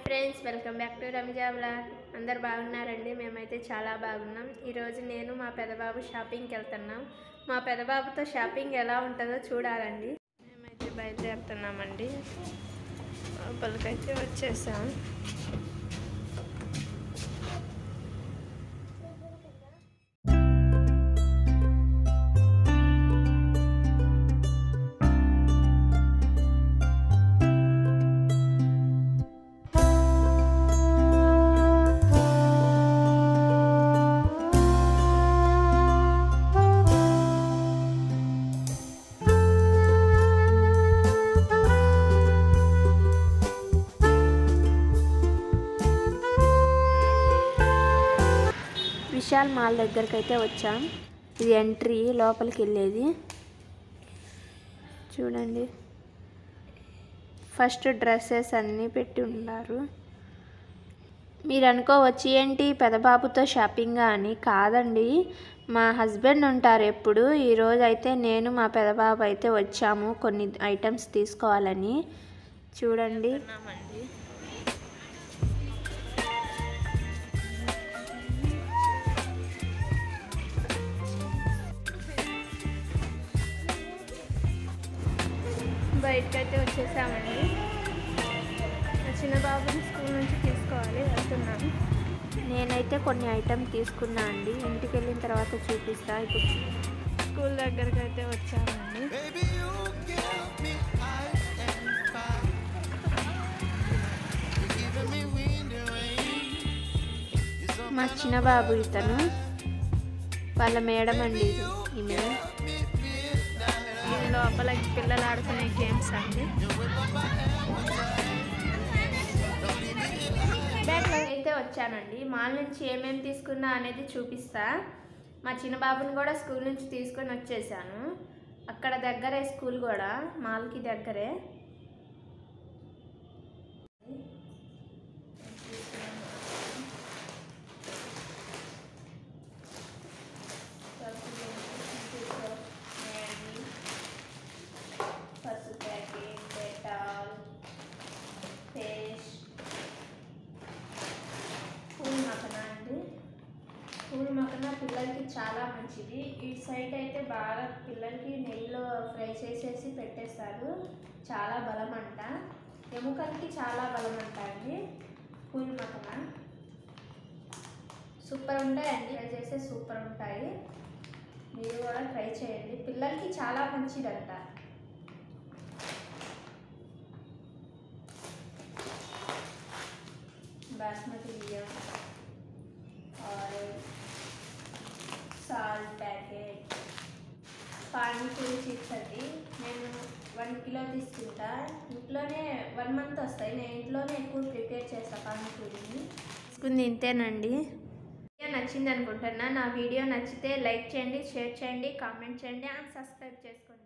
Friends welcome back to Ramiza blog అందరు బాగున్నారండి మేమైతే చాలా బాగున్నాం ఈరోజు నేను మా పెదబాబు షాపింగ్కి వెళ్తున్నాం మా పెదబాబుతో షాపింగ్ ఎలా ఉంటుందో చూడాలండి మేమైతే బయలుదేరుతున్నామండి లోపలికైతే వచ్చేసాం విశాల్ మాల్ దగ్గరికి అయితే వచ్చాం ఇది ఎంట్రీ లోపలికి వెళ్ళేది చూడండి ఫస్ట్ డ్రెస్సెస్ అన్నీ పెట్టి ఉన్నారు మీరు అనుకోవచ్చు ఏంటి పెదబాబుతో షాపింగ్ అని కాదండి మా హస్బెండ్ ఉంటారు ఎప్పుడు ఈరోజు అయితే నేను మా పెదబాబు అయితే వచ్చాము కొన్ని ఐటమ్స్ తీసుకోవాలని చూడండి బయటకైతే వచ్చేసామండి మా చిన్న బాబుని స్కూల్ నుంచి తీసుకోవాలి వెళ్తున్నాను నేనైతే కొన్ని ఐటమ్ తీసుకున్నా అండి ఇంటికి వెళ్ళిన తర్వాత చూపిస్తా ఇప్పుడు స్కూల్ దగ్గరికి అయితే వచ్చామండి Baby, you give me ice and fire. You're giving me wind and rain. You're so మా చిన్న బాబు ఇతను వాళ్ళ మేడం అండి ఇది ఈమె ఇది లోపల పిల్లలు ఆడుకునే గేమ్స్ అండి బ్యాగ్లో అయితే వచ్చానండి మాల్ నుంచి ఏమేమి తీసుకున్నా అనేది చూపిస్తా మా చిన్న బాబుని కూడా స్కూల్ నుంచి తీసుకొని వచ్చేసాను అక్కడ దగ్గరే స్కూల్ కూడా మాల్కి దగ్గరే పసుపు packet Dettol paste phool makhana అండి పూల్ మకన పిల్లలకి చాలా మంచిది ఈ సైడ్ అయితే బాగా పిల్లలకి నెయ్యిలో ఫ్రై చేసేసి పెట్టేస్తారు చాలా బలం అంట ఎముకలకి చాలా బలం అంట అండి పూల్ మకన సూపర్ ఉంటాయండి ఫ్రై చేస్తే సూపర్ ఉంటాయి మీరు కూడా ట్రై చేయండి పిల్లలకి చాలా మంచిదంట బాస్మతి బియ్యం oil salt packet panipuri chips అండి నేను వన్ కిలో తీసుకుంటా ఇంట్లోనే వన్ మంత్ వస్తాయి నేను ఇంట్లోనే ఎక్కువ ప్రిపేర్ చేస్తా పానీపూరిని తీసుకుంది ఇంతేనండి వీడియో నచ్చింది అనుకుంటున్నా నా వీడియో నచ్చితే లైక్ చేయండి షేర్ చేయండి కామెంట్ చేయండి అండ్ సబ్స్క్రైబ్ చేసుకోండి